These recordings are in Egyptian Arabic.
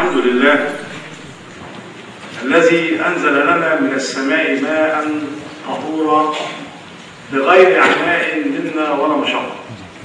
الحمد لله الذي أنزل لنا من السماء ماء طهورا بغير عناء منا ولا مشقة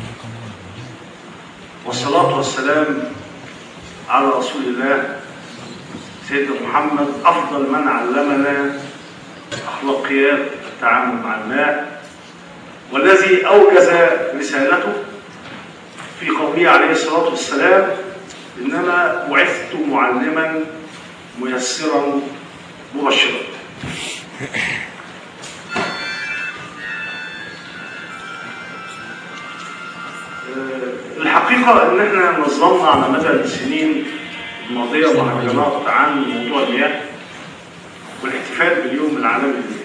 والصلاة والسلام على رسول الله سيدنا محمد أفضل من علمنا أخلاقيات التعامل مع الماء والذي أوجز رسالته في قوله عليه الصلاة والسلام إنما بعثت معلما ميسرا مبشرا الحقيقة إن إحنا نظمنا على مدى السنين الماضية مهرجانات عن موضوع المياه والاحتفال باليوم العالمي للمياه.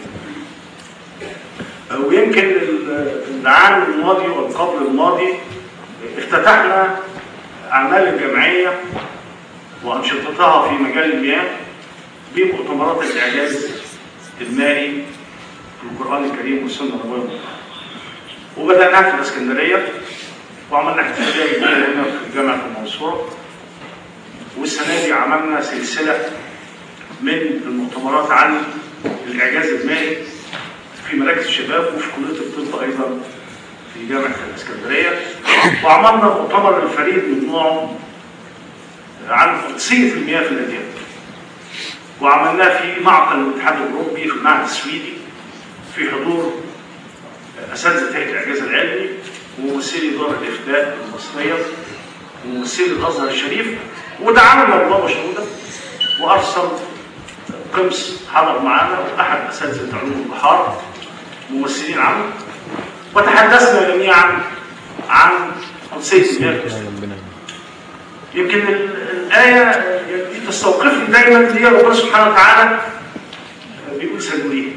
ويمكن العام الماضي والقبل الماضي افتتحنا أعمال الجمعية وأنشطتها في مجال المياه بمؤتمرات الإعجاز المائي في القرآن الكريم والسنة النبوية وبدأناها في الإسكندرية وعملنا احتفالية كبيرة هنا في جامعة المنصورة والسنة دي عملنا سلسلة من المؤتمرات عن الإعجاز المائي في مراكز الشباب وفي كلية الطب أيضا في جامعة الإسكندرية وعملنا مؤتمر الفريد من نوعه عن قدسية المياه في الأديان وعملناه في معقل الاتحاد الأوروبي في المعهد السويدي في حضور أساتذة هيئة الإعجاز العلمي وممثلي دار الإفتاء المصرية وممثلي الأزهر الشريف ودعمنا بابا شنودة وأرسل قمص حضر معنا وأحد أساتذة علوم البحار ممثلين عنه وتحدثنا جميعا عن قدسية المياه يمكن الآية دي تستوقفني دايما هي ربنا سبحانه وتعالى بيقول سلوليه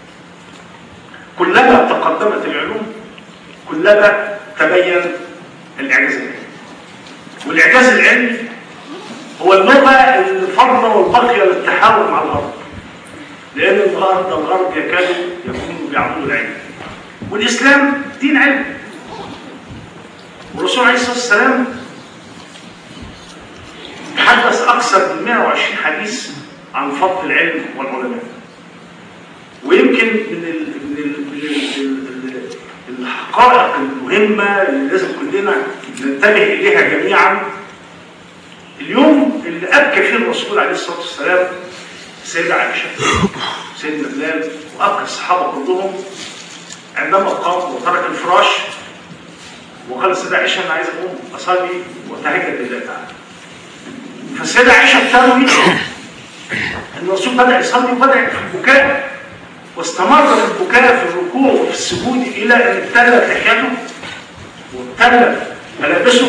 كلما تقدمت العلوم كلما تبين الإعجاز العلمي والإعجاز العلمي هو اللغة الفضلة والباقية للتحاور مع الغرب لأن الغرب الغرب يكادوا يكونوا بيعبدوا العلم والإسلام دين علم والرسول عليه الصلاة والسلام تحدث أكثر من 120 حديث عن فضل العلم والعلماء ويمكن من ال من ال من ال الحقائق المهمة اللي لازم كلنا ننتبه إليها جميعا اليوم اللي أبكى فيه الرسول عليه الصلاة والسلام سيدة عائشة سيدنا بلال وأبكى الصحابة كلهم عندما قام وترك الفراش وقال السيدة عائشة أنا عايز أقوم أصلي وأتهجد لله تعالى فالسيدة عائشة بتروي أن الرسول بدأ يصلي وبدأ في البكاء واستمر في البكاء في الركوع وفي السجود إلى أن ابتلت لحيته وابتلت ملابسه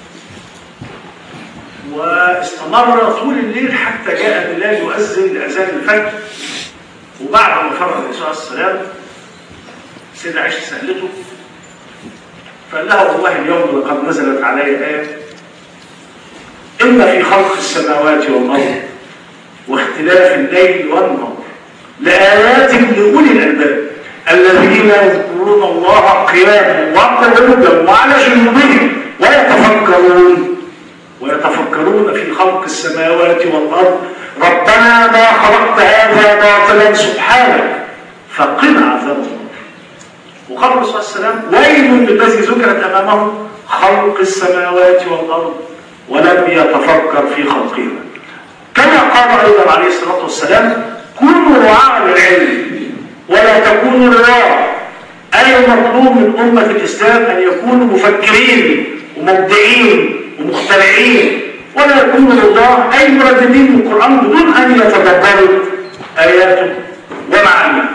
واستمر طول الليل حتى جاء بلال يؤذن لأذان الفجر وبعد ما فرغ الرسول عليه السلام سيدة عائشة سألته فقال لها والله اليوم لقد نزلت علي آية إن في خلق السماوات والأرض واختلاف الليل والنهار لآيات لأولي الألباب الذين يذكرون الله قياما وقعودا وعلى جنوبهم ويتفكرون ويتفكرون في خلق السماوات والأرض ربنا ما خلقت هذا باطلا سبحانك فقنا عذاب النار وقال الرسول صلى الله عليه وسلم ويل للذي ذكرت أمامه خلق السماوات والأرض ولم يتفكر في خلقهما كما قال أيضا عليه الصلاة والسلام كونوا رعاة للعلم ولا تكونوا رعاة أي المطلوب من أمة الإسلام أن يكونوا مفكرين ومبدعين ومخترعين ولا يكونوا رضاة أي مرددين من القرآن بدون أن يتدبروا آياته ومعانيه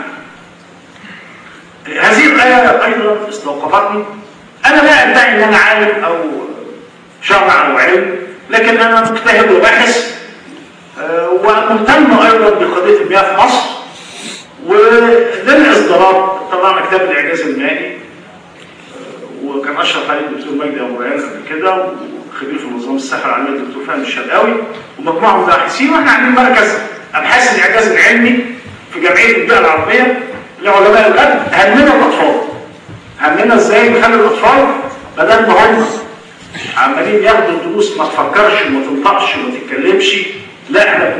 هذه الآية أيضا استوقفتني أنا لا أدعي أن أنا عالم أو شرع أو علم لكن أنا مجتهد وباحث أه ومهتم أيضا بقضية المياه في مصر ولنا إصدارات طبعا كتاب الإعجاز المائي أه وكان أشرف عليه الدكتور مجدي أبو ريان قبل كده وخبير في منظمة الساحة العالمية الدكتور فهمي الشرقاوي ومجموعة من الباحثين واحنا عاملين مركز أبحاث الإعجاز العلمي في جمعية البيئة العربية لعلماء الغد همنا الأطفال همنا إزاي نخلي الأطفال بدل ما هم عمالين ياخدوا دروس ما تفكرش وما تنطقش وما تتكلمش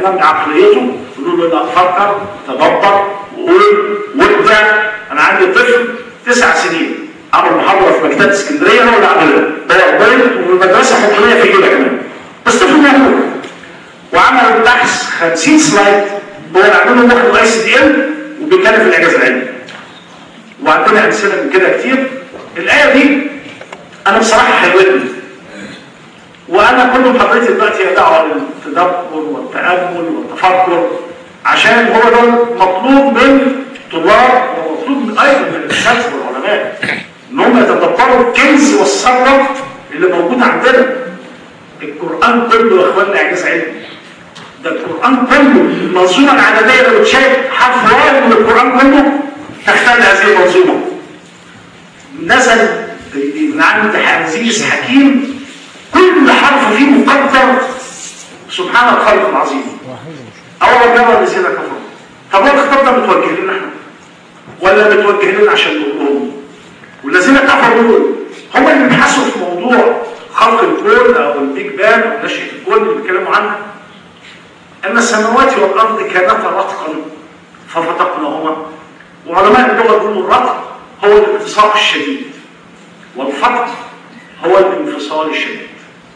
ينمي عقليته يقول له لا فكر تدبر وقول وابدع انا عندي طفل تسع سنين عمل محاضره في مكتبه اسكندريه هو اللي عملها بيض والمدرسه حكوميه في جيبه كمان بس طفل مهمول وعمل بحث 50 سلايد هو اللي عامله لوحده اي سي دي ال وبيتكلم في الاعجاز العلمي وعندنا امثله من كده كتير الايه دي انا بصراحه حلوتني وانا كل محاضرتي دلوقتي هي دعوه للتدبر والتامل والتفكر عشان هو ده مطلوب من الطلاب ومطلوب من ايضا من الاساتذه والعلماء ان هم يتدبروا الكنز والثروه اللي موجود عندنا القران كله يا اخواننا اعجاز علمي ده القران كله المنظومه العدديه لو تشاهد حرف واحد من القران كله تختل هذه المنظومه نزل من عند عزيز حكيم كل حرف فيه مقدر سبحان الخالق العظيم اول مره الذين كفروا طب هو الخطاب ده متوجه لنا احنا ولا متوجه لنا عشان نقولهم والذين كفروا دول هم اللي بيبحثوا في موضوع خلق الكون او البيج بان او نشأة الكون اللي بيتكلموا عنها ان السماوات والارض كانتا رتقا ففتقناهما وعلماء اللغه يقولوا الرتق هو الالتصاق الشديد والفتق هو الانفصال الشديد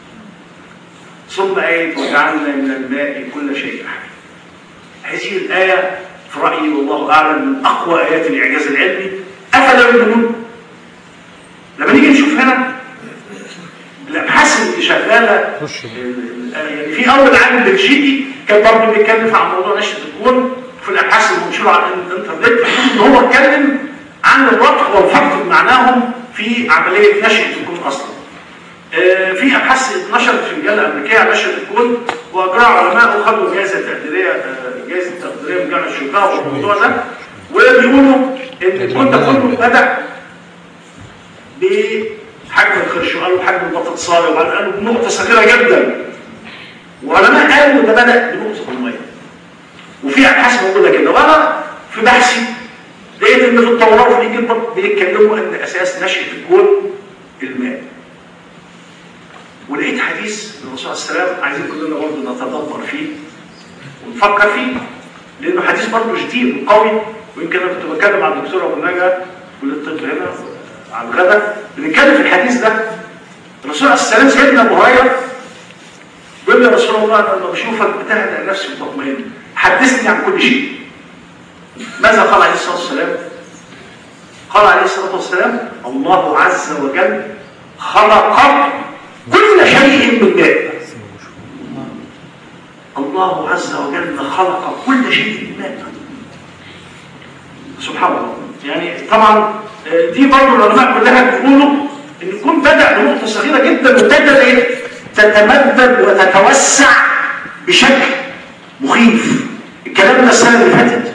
ثم آية وجعلنا من الماء كل شيء حي هذه الآية في رأيي والله أعلم من أقوى آيات الإعجاز العلمي أفلا يؤمنون لما نيجي نشوف هنا الأبحاث اللي شغالة يعني في أول عالم بلجيكي كان برضه بيتكلم عن موضوع نشأة الكون في الأبحاث المنشورة على الإنترنت إن هو اتكلم عن الربط والفرق بمعناهم في عملية نشأة الكون أصلا في ابحاث اتنشرت في مجله امريكيه عن نشر الكون واجراها علماء وخدوا جائزه تقديريه جائزه تقديريه من جامعه شيكاغو في الموضوع ده وبيقولوا ان الكون ده كله بدا بحجم الخرشوال وحجم البطاطسايه وبعدين قالوا بنقطه صغيره جدا وعلماء قالوا ده بدا بنقطه الميه وفي ابحاث موجوده كده وانا في بحثي لقيت ان في التوراه وفي الانجيل بيتكلموا ان اساس نشاه الكون الماء ولقيت حديث الرسول صلى الله عليه وسلم عايزين كلنا برضه نتدبر فيه ونفكر فيه لانه حديث برضه جديد وقوي ويمكن انا كنت بتكلم مع الدكتور ابو نجا كليه الطب هنا على الغدا بنتكلم في الحديث ده الرسول عليه السلام سيدنا ابو هريره بيقول لي يا رسول الله انا لما بشوفك بتهدأ نفسي وتطمئن حدثني عن كل شيء ماذا قال عليه الصلاه والسلام؟ قال عليه الصلاه والسلام الله عز وجل خلق كل شيء من ماء الله عز وجل خلق كل شيء من ماء سبحان الله يعني طبعا دي برضه العلماء كلها بيقولوا ان يكون بدا بنقطه صغيره جدا وابتدت ايه تتمدد وتتوسع بشكل مخيف الكلام ده السنه اللي فاتت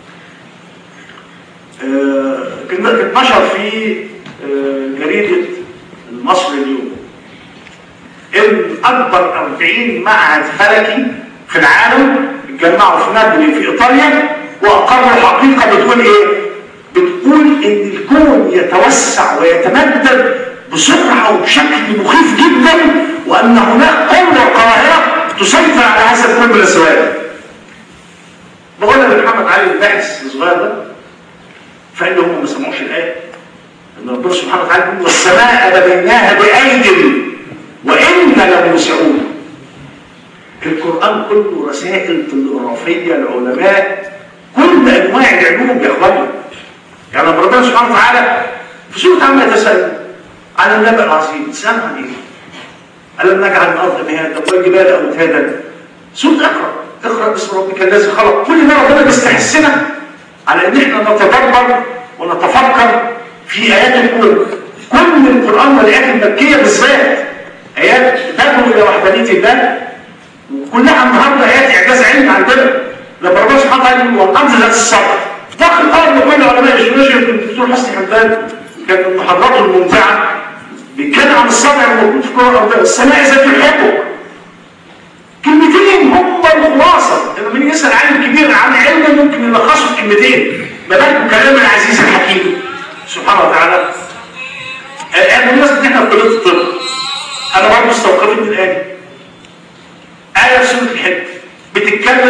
كان اتنشر في جريده المصري اليوم ان اكبر 40 معهد فلكي في العالم اتجمعوا في نابولي في ايطاليا واقروا حقيقه بتقول ايه؟ بتقول ان الكون يتوسع ويتمدد بسرعه وبشكل مخيف جدا وان هناك قوه قاهره تسيطر على هذا الكون بلا سؤال. بقول لمحمد علي الباحث الصغير ده فقال له هم ما سمعوش الايه ان ربنا سبحانه وتعالى يقول والسماء بنيناها بايد وإنا لموسعون القرآن كله رسائل تلغرافية لعلماء كل أنواع العلوم يا إخوانا يعني لما ربنا سبحانه وتعالى في سورة عما يتساءل عن النبأ العظيم تسأل عن إيه؟ ألم نجعل الأرض مهادا والجبال أوتادا سورة اقرأ اقرأ باسم ربك الذي خلق كل ما ربنا بيستحسنا على إن إحنا نتدبر ونتفكر في آيات الكون كل القرآن والآيات المكية بالذات آيات تدعو إلى وحدانية الله وكلها النهارده آيات إعجاز علمي عندنا لما ربنا سبحانه وتعالى يقول والأرض ذات الصبر داخل الأرض كل علماء الجيولوجيا الدكتور حسني حمدان كان من محاضراته الممتعة بيتكلم عن الصبع الموجود في الكرة الأرضية السماء ذات الحب كلمتين هم الخلاصة لما بنيجي نسأل عالم كبير عن علم ممكن يلخصه في كلمتين ما بالكم كلام العزيز الحكيم سبحانه وتعالى الآن بالنسبة إن إحنا في كلية الطب أنا برضه استوقفت من الآية آية في سورة الحج بتتكلم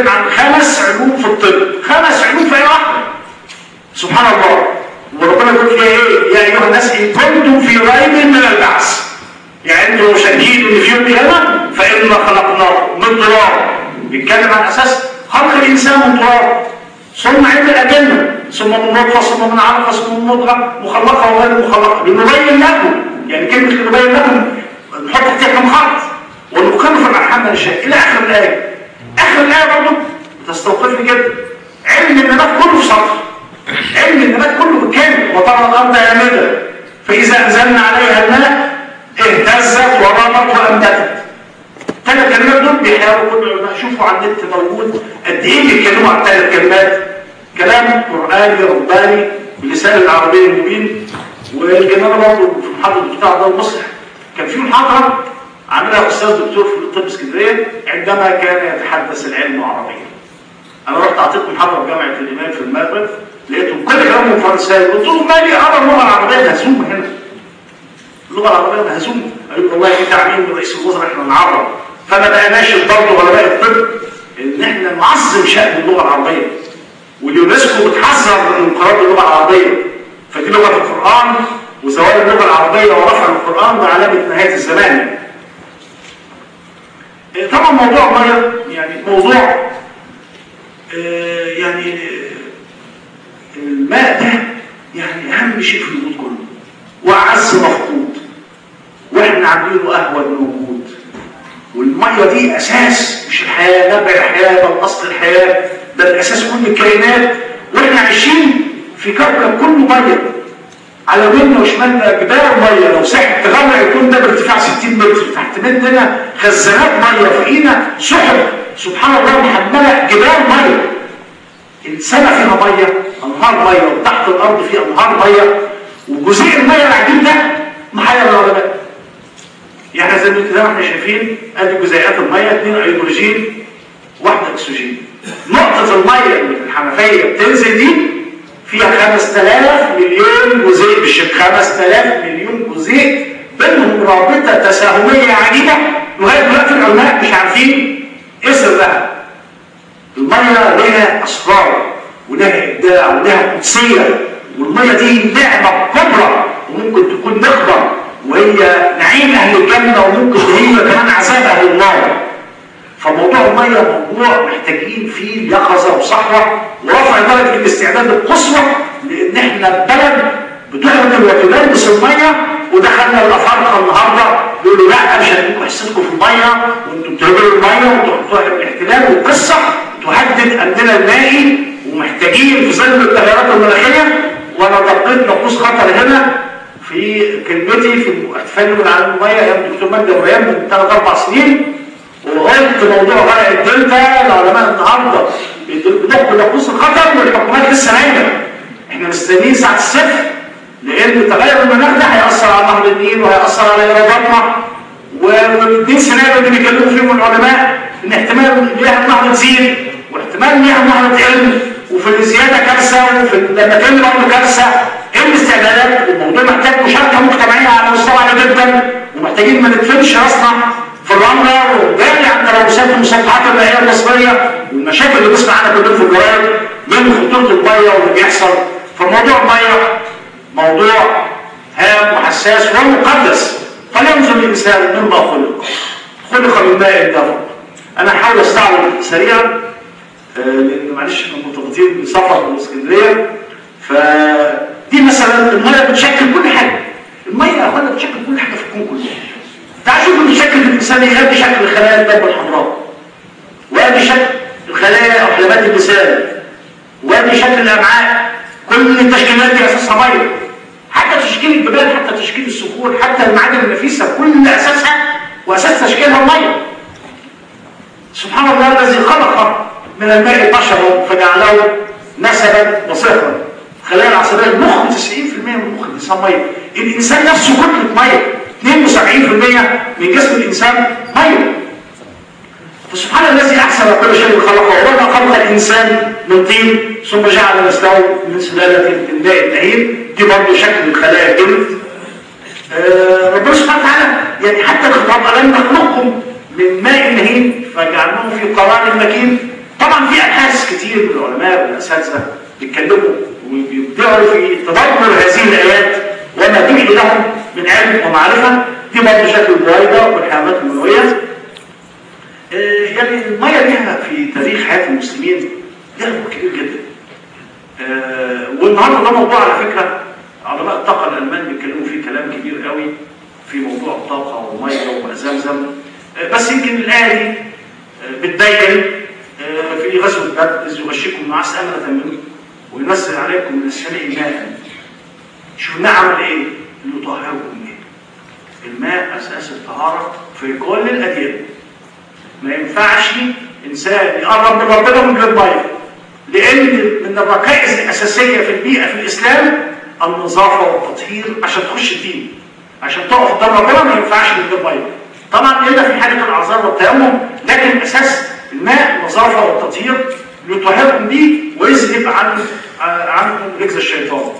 بيتكلم عن خمس علوم في الطب خمس علوم في اي واحده سبحان الله وربنا يقول فيها ايه يا ايها الناس ان كنتم في ريب من البعث يعني انتوا شاكين ان في يوم قيامه فانا خلقناه من تراب بيتكلم عن اساس خلق الانسان من تراب ثم علم الاجنه ثم من نطفه ثم من علقه ثم من مضغه مخلقه وغير مخلقه لنبين لكم يعني كلمه لنبين لكم نحط تحتها كم خط ونقر في الارحام ما نشاء الى اخر الايه اخر الايه برضه تستوقفني جدا علم النبات كله في سطر علم النبات كله بالكامل وترى الارض هامده فاذا انزلنا عليها الماء اهتزت ورمت وانبتت ثلاث كلمات دول بيحاولوا كل العلماء شوفوا على النت موجود قد ايه بيتكلموا عن ثلاث كلمات كلام قراني رباني بلسان العربي المبين والجماعه برضه في المحاضره بتاع ده المصلح كان في محاضره عملها استاذ دكتور في طب اسكندريه عندما كان يتحدث العلم عربيا انا رحت اعطيت محاضره في جامعه الامام في المغرب لقيتهم كل كلامهم فرنساوي قلت لهم مالي ارى اللغه العربيه مهزومه هنا اللغه العربيه مهزومه قالوا والله في تعليم من رئيس الوزراء احنا نعرب فما بقيناش برضه علماء الطب ان احنا نعظم شان اللغه العربيه واليونسكو بتحذر من انقراض اللغه العربيه فدي لغه القران وزوال اللغه العربيه ورفع القران بعلامه نهايه الزمان طبعا موضوع الميه يعني موضوع آه يعني الماء ده يعني اهم شيء في الوجود كله واعز مفقود واحنا عاملينه اهون من وجود والميه دي اساس مش الحياه نبع الحياه بل اصل الحياه ده الاساس كل الكائنات واحنا عايشين في كوكب كله ميه على يميننا وشمالنا جبال ميه لو سحب تغرق يكون ده بارتفاع 60 متر تحت مننا خزانات ميه فوقينا سحب سبحان الله محمله جبال ميه السماء فيها ميه انهار ميه وتحت الارض فيها انهار ميه وجزيء الميه العجيب ده محير العلماء يعني زي ما احنا شايفين ادي جزيئات الميه اثنين هيدروجين واحده اكسجين نقطه الميه اللي في الحنفيه بتنزل دي فيها 5000 مليون جزيء بالشق 5000 مليون جزيء بينهم رابطه تساهميه عجيبه لغايه دلوقتي العلماء مش عارفين ايه سرها الميه لها اسرار ولها ابداع ولها قدسيه والميه دي نعمه كبرى وممكن تكون نقمه وهي نعيم اهل الجنه وممكن هي كمان عذاب اهل النار فموضوع الميه موضوع محتاجين فيه يقظه وصحوه ورفع درجه الاستعداد القصوى لان احنا بلد بتعمل وتلبس الميه ودخلنا الافارقه النهارده يقولوا لا مش هنديكم حصتكم في الميه وانتم بتهدروا الميه وانتم بتوع الاحتلال وقصه تهدد امننا المائي ومحتاجين في ظل التغيرات المناخيه وانا دقيت نقوص خطر هنا في كلمتي في احتفال يوم العالم الميه ايام الدكتور مجدي الريان من ثلاث اربع سنين وقلت موضوع غرق الدلتا العلماء النهارده بيدقوا نقوص الخطر والحكومات لسه نايمه احنا مستنيين ساعه الصفر لان تغير المناخ ده هياثر على نهر النيل وهياثر على ايراداتنا والاثنين سيناريو اللي بيتكلموا فيهم العلماء ان احتمال مياه النهر تزيد واحتمال مياه النهر تقل وفي الزياده كارثه وفي لما تقل برضه كارثه ايه الاستعدادات؟ الموضوع محتاج مشاركه مجتمعيه على مستوى عالي جدا ومحتاجين ما ندفنش راسنا في الرمله ونجري عن تلوثات المسطحات المائيه المصريه والمشاكل اللي بنسمع عنها كلنا في الجرايد من خطوط الميه واللي بيحصل فموضوع الميه موضوع هام وحساس ومقدس فلينظر الانسان مما خلق خلق من ماء دافق انا هحاول استعرض سريعا آه لان معلش احنا مرتبطين بسفر من اسكندريه فدي مثلا الميه بتشكل كل حاجه الميه يا اخوانا بتشكل كل حاجه في الكون كله تعال شوف بتشكل الانسان ايه ادي شكل خلايا الدم الحمراء وادي شكل الخلايا او حلبات اللسان وادي شكل الامعاء كل التشكيلات دي اساسها ميه حتى تشكيل الجبال حتى تشكيل الصخور حتى المعادن النفيسه كل اساسها واساس تشكيلها الميه سبحان الله الذي خلق من الماء بشرا فجعله نسبا وصهرا الخلايا العصبيه المخ 90% من مخ الانسان ميه الانسان نفسه كتله ميه 72% من جسم الانسان ميه فسبحان الذي احسن كل شيء خلقه وبدا خلق الانسان من طين ثم جعل نسله من سلاله من ماء النهيل دي برضه شكل الخلايا الجلد آه ربنا سبحانه وتعالى يعني حتى الخطاب الم نخلقكم من ماء نهيل فجعلناه في قرار مكين طبعا في ابحاث كتير من العلماء والاساتذه بيتكلموا وبيبدعوا في تدبر هذه الايات وما به لهم من علم ومعرفه دي برضه شكل البويضه والحيوانات المنويه يعني الميه ليها في تاريخ حياه المسلمين لها دور كبير جدا آه والنهارده ده موضوع على فكره علماء الطاقه الالمان بيتكلموا فيه كلام كبير قوي في موضوع الطاقه والميه وماء زمزم آه بس يمكن الايه دي آه بتبين في غزوه بدر اذ يغشكم نعاس امنه منه وينزل عليكم من السماء ماء شوف الماء عمل ايه؟ يطهركم به الماء اساس الطهاره في كل الاديان ما ينفعش انسان يقرب من ربنا من غير ميه لان من الركائز الاساسيه في البيئه في الاسلام النظافه والتطهير عشان تخش الدين عشان تقف قدام ربنا ما ينفعش من غير ميه طبعا الا في حاله الاعذار والتيمم لكن اساس الماء النظافه والتطهير يطهركم به ويذهب عن عنكم رجز الشيطان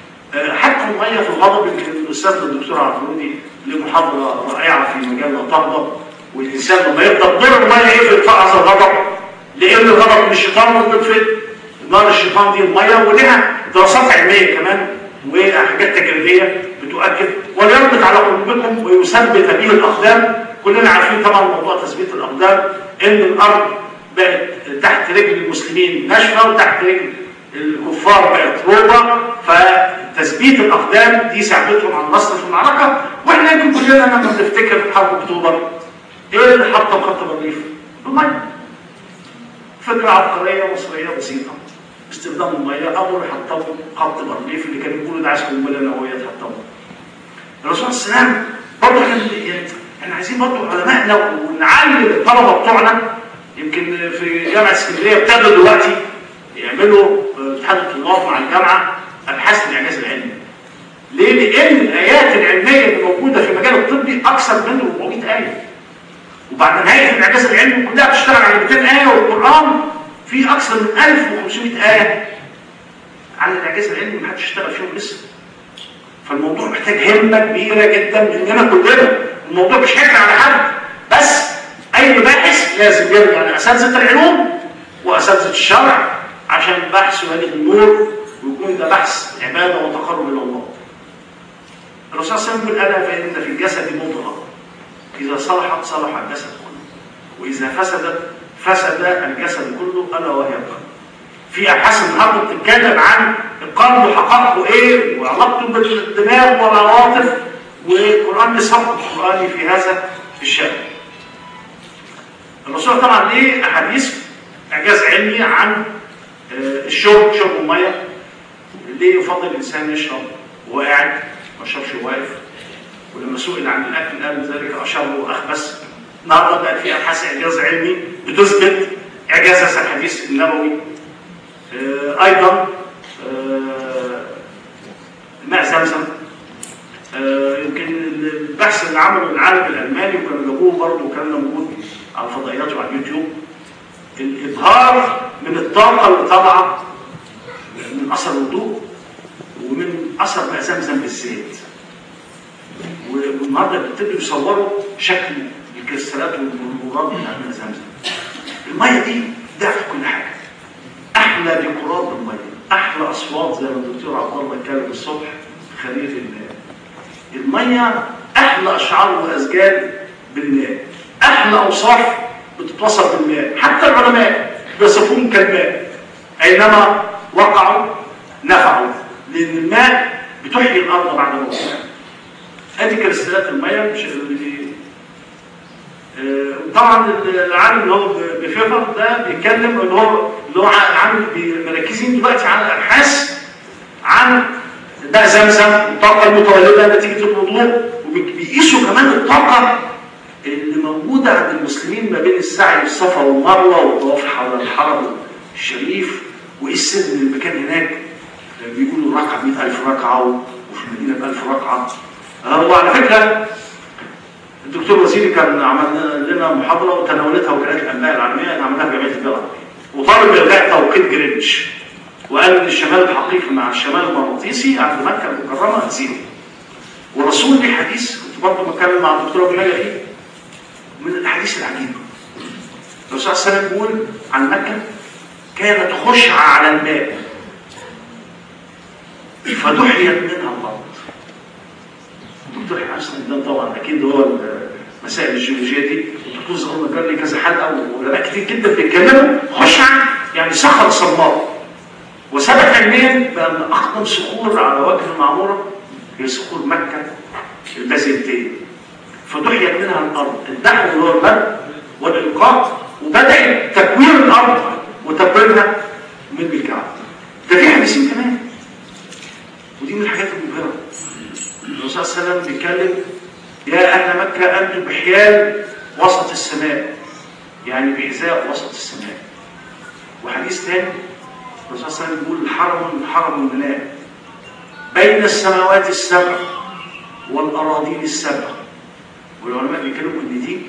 حتى الميه في الغضب يمكن الاستاذ الدكتور عبد لمحاضره رائعه في مجال لا تغضب والإنسان لما يغضب دور المية يقفل فقط الغضب لأن الغضب من الشيطان وبتطفئ نار الشيطان دي المية ولها دراسات علمية كمان وحاجات تجريبية بتؤكد وليربط على قلوبكم ويثبت به الأقدام كلنا عارفين طبعا موضوع تثبيت الأقدام إن الأرض بقت تحت رجل المسلمين ناشفة وتحت رجل الكفار بقت روبة فتثبيت الأقدام دي ساعدتهم على النصر في المعركة واحنا يمكن كلنا لما بنفتكر حرب أكتوبر ايه اللي حطه خط الرغيف؟ الميه. فكره عبقريه مصريه بسيطه. استخدام الميه اول حطوا خط الرغيف اللي كانوا بيقولوا ده عايز قنبله نوويه تحطمه. الرسول عليه السلام برضه كان يعني احنا عايزين برضه علمائنا ونعلم الطلبه بتوعنا يمكن في جامعه اسكندريه ابتدوا دلوقتي يعملوا اتحاد الطلاب مع الجامعه ابحاث الاعجاز العلمي. ليه؟ لان الايات العلميه اللي موجوده في المجال الطبي اكثر من 400 ايه. وبعد نهاية الإعجاز العلمي كلها بتشتغل على 200 آية والقرآن فيه أكثر من 1500 آية على الإعجاز العلمي محدش اشتغل فيهم لسه فالموضوع محتاج همة كبيرة جدا مننا كلنا الموضوع مش حكر على حد بس أي باحث لازم يرجع لأساتذة العلوم وأساتذة الشرع عشان بحث ولي النور ويكون ده بحث عبادة وتقرب إلى الله الرسول صلى الله عليه وسلم يقول ألا فإن في الجسد مضغة إذا صلحت صلح الجسد كله وإذا فسدت فسد الجسد كله ألا وهي القلب في أبحاث النهارده بتتكلم عن القلب وحقائقه إيه وعلاقته بالدماغ والعواطف والقرآن لصف القرآني في هذا الشأن. الرسول طبعا ليه أحاديث إعجاز علمي عن الشرب شرب المية ليه يفضل الإنسان يشرب وهو قاعد ما يشربش واقف ولما سئل عن الاكل قال ذلك اشر واخبث النهارده بقى في ابحاث اعجاز علمي بتثبت اعجاز هذا الحديث النبوي آه ايضا آه ماء زمزم آه يمكن البحث اللي عمله العالم الالماني وكانوا جابوه برضه وكان موجود على الفضائيات وعلى اليوتيوب الاظهار من الطاقه اللي طالعه من اثر الوضوء ومن اثر ماء زمزم بالزيت والنهارده بيبتدوا يصوروا شكل الكريستالات والمرورات بتاعت ماء زمزم. الميه دي ضعف كل حاجه. احلى ديكورات بالميه، احلى اصوات زي ما الدكتور عبد الله اتكلم الصبح خليه الماء. الميه احلى اشعار واسجال بالماء. احلى اوصاف بتتوصف بالماء، حتى العلماء بيصفوهم كالماء. اينما وقعوا نفعوا، لان الماء بتحيي الارض بعد موتها. ادي كريستالات الميه مش اللي آه طبعا العالم اللي هو بفيفر ده بيتكلم اللي هو اللي هو عامل مركزين دلوقتي على ابحاث عن ماء زمزم الطاقه المتولده نتيجه الوضوء وبيقيسوا كمان الطاقه اللي موجوده عند المسلمين ما بين السعي والصفا والمروه والطواف حول الحرم الشريف وايه السر من المكان هناك بيقولوا الركعه 100000 ركعه وفي المدينه ب 1000 ركعه وعلى فكره الدكتور وزيري كان عمل لنا محاضره وتناولتها وكالات الانباء العالميه انا عملناها في جامعه الجامعه وطالب بالغاء توقيت جرينتش وقال ان الشمال الحقيقي مع الشمال المغناطيسي عند مكه المكرمه زيرو والرسول ليه حديث كنت برضه بتكلم مع الدكتور ابو فيه من الاحاديث العجيبه الرسول صلى الله عليه وسلم بيقول عن مكة كانت خشعة على الماء فدحيت منها الأرض الدكتور حسن ده طبعا أكيد هو مسائل الجيولوجية دي الدكتور زغلول قال لي كذا حلقة وعلماء كتير جدا بيتكلموا خشعة يعني صخر صماء وثبت علميا بأن أقدم صخور على وجه المعمورة هي صخور مكة البازلتين فدحيت منها الأرض الدحو اللي هو المد والإلقاء وبدأ تكوير الأرض وتكويرها من الكعبة ده في حديثين كمان ودي من الحاجات المبهرة الرسول صلى الله عليه وسلم بيتكلم يا أهل مكة أنتم بحيال وسط السماء يعني بحذاء وسط السماء وحديث ثاني الرسول صلى الله عليه وسلم بيقول حرم حرم الله بين السماوات السبع والأراضين السبع والعلماء بيتكلموا ان دي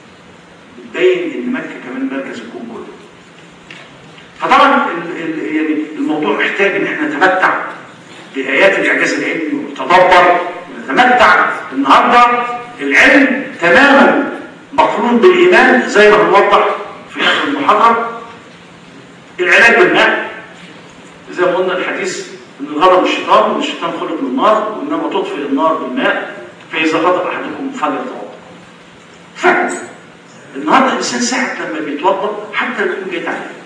بتبين ان مكة كمان مركز الكون كله فطبعا ال ال يعني الموضوع محتاج ان احنا نتمتع بآيات الإعجاز العلمي ونتدبر ونتمتع النهارده العلم تماما مقرون بالإيمان زي ما هنوضح في آخر المحاضرة العلاج بالماء زي ما قلنا الحديث ان الغضب الشيطان وان الشيطان خلق من النار وانما تطفئ النار بالماء فاذا غضب احدكم فليتوضا فعلا النهارده الانسان ساعه لما بيتوضا حتى لو يكون جاي عليه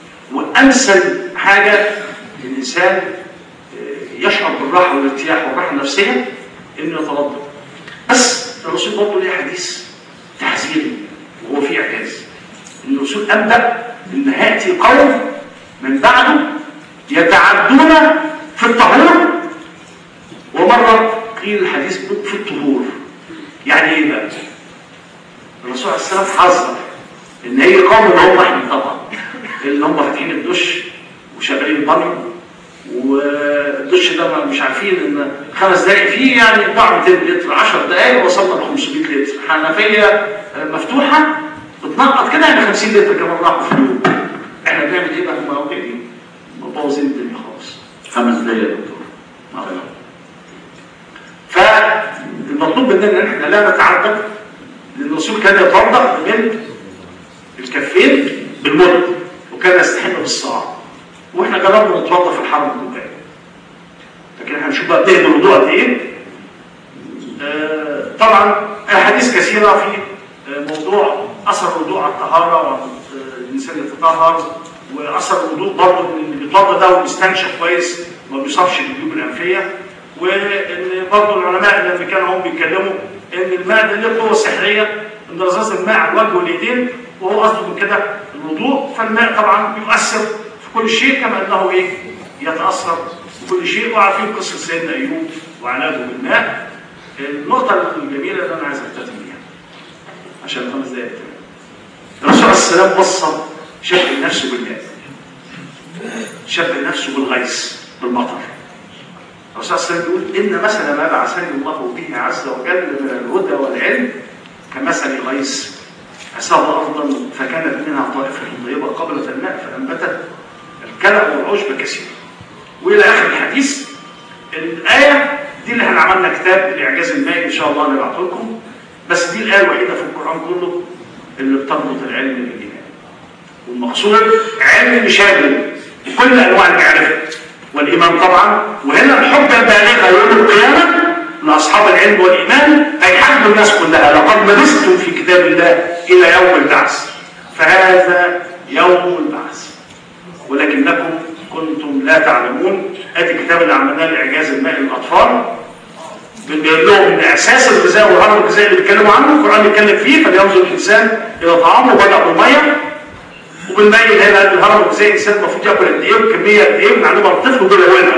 وامثل حاجه الانسان يشعر بالراحه والارتياح والراحه النفسيه انه يتوضا بس الرسول برضه ليه حديث تحذيري وهو فيه اعجاز ان الرسول ابدا ان هاتي قوم من بعده يتعدون في الطهور ومرة قيل الحديث في الطهور يعني ايه بقى الرسول عليه السلام حذر ان هي قوم اللي هم احنا طبعا اللي هم فاتحين الدش وشغالين البر والدش ده مش عارفين ان خمس دقائق فيه يعني بتاع 200 لتر 10 دقائق وصلنا ل 500 لتر حنفيه مفتوحه بتنقط كده يعني 50 لتر كمان راحوا في اليوم احنا بنعمل ايه بقى في المواقع دي؟ مبوظين الدنيا خالص خمس دقايق يا دكتور فالمطلوب مننا ان احنا لا نتعدى لان الرسول كان يتوضا من الكفين بالمد وكان يستحم بالصاع واحنا جربنا نتوضا في الحرم الدبي لكن احنا هنشوف بقى بنهدى الوضوء قد ايه آه طبعا احاديث كثيره في موضوع اثر الوضوء على الطهاره وعن الانسان يتطهر واثر الوضوء برضه ان اللي بيتوضا ده وبيستنشق كويس ما بيصابش بالجيوب الانفيه وان برضه العلماء لما كانوا هم بيتكلموا ان الماء ده له قوه سحريه ان رذاذ الماء على الوجه واليدين وهو قصده من كده الوضوء فالماء طبعا بيؤثر في كل شيء كما انه ايه يتاثر في كل شيء وعارفين قصه سيدنا ايوب وعلاجه بالماء النقطه الجميله اللي انا عايز اختتم بيها عشان خمس دقائق الرسول عليه السلام وصى شبه نفسه بالماء شبه نفسه بالغيث بالمطر الرسول صلى الله عليه وسلم يقول إن مثل ما بعثني الله به عز وجل من الهدى والعلم كمثل غيث أصاب أرضا فكانت منها طائفة طيبة قبلة الماء فأنبتت الكلى والعشب كثيرا وإلى آخر الحديث الآية دي اللي احنا عملنا كتاب الإعجاز المائي إن شاء الله نبعته لكم بس دي الآية الوحيدة في القرآن كله اللي بتربط العلم بالإيمان والمقصود علم شامل كل انواع المعرفه والايمان طبعا وهنا الحجه البالغه يوم القيامه لاصحاب العلم والايمان اي حد الناس كلها لقد لبثتم في كتاب الله الى يوم البعث فهذا يوم البعث ولكنكم كنتم لا تعلمون ادي الكتاب اللي عملناه لاعجاز الماء للاطفال بنبين لهم ان اساس الغذاء والهرم الغذائي اللي بيتكلموا عنه القران بيتكلم فيه فلينظر الانسان الى طعامه وبدا بالميه وبنبين هنا ان الهرم الغذائي الانسان المفروض ياكل قد ايه وكميه قد ايه بنعلمها للطفل وبنلونها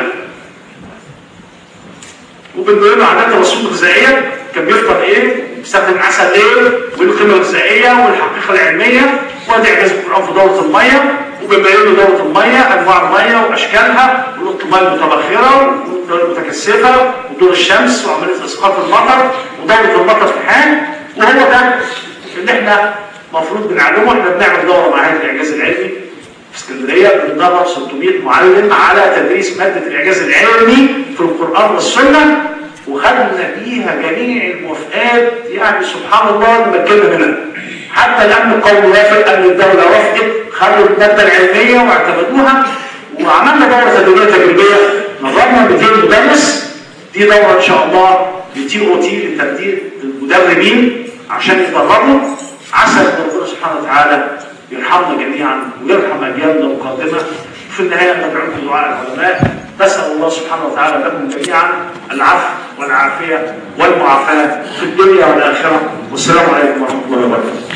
وبنبين له عادات الرسوم الغذائيه كان بيفطر ايه بيستخدم عسل ايه وايه القيمه الغذائيه والحقيقه العلميه وادي اعجاز القران في دوره الميه وبنبين له دوره الميه انواع الميه واشكالها ونقطه الميه المتبخره والدوره المتكثفه ودور الشمس وعمليه اسقاط المطر ودوره المطر في حال وهو ده اللي احنا المفروض بنعلمه احنا بنعمل دوره مع هيئه الاعجاز العلمي في اسكندريه بندرب 600 معلم على تدريس ماده الاعجاز العلمي في القران والسنه وخدنا فيها جميع الموافقات يعني سبحان الله نمكننا منها حتى الامن القومي وافق امن الدوله وافقت خدوا الماده العلميه واعتمدوها وعملنا دوره تدريبيه تجريبيه نظرنا 200 مدرس دي دوره ان شاء الله بتي او تي لتدريب المدربين عشان يتدربوا عسى ان ربنا سبحانه وتعالى يرحمنا جميعا ويرحم اجيالنا القادمه وفي النهايه ندعوكم دعاء العلماء نسال الله سبحانه وتعالى لكم جميعا العفو والعافيه والمعافاه في الدنيا والاخره والسلام عليكم ورحمه الله وبركاته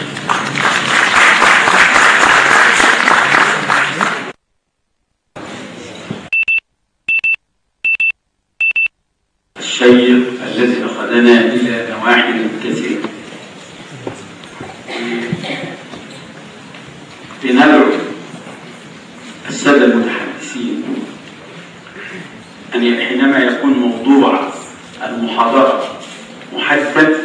الشيق الذي أخذنا إلى نواحي كثيرة لندعو السادة المتحدثين أن حينما يكون موضوع المحاضرة محدد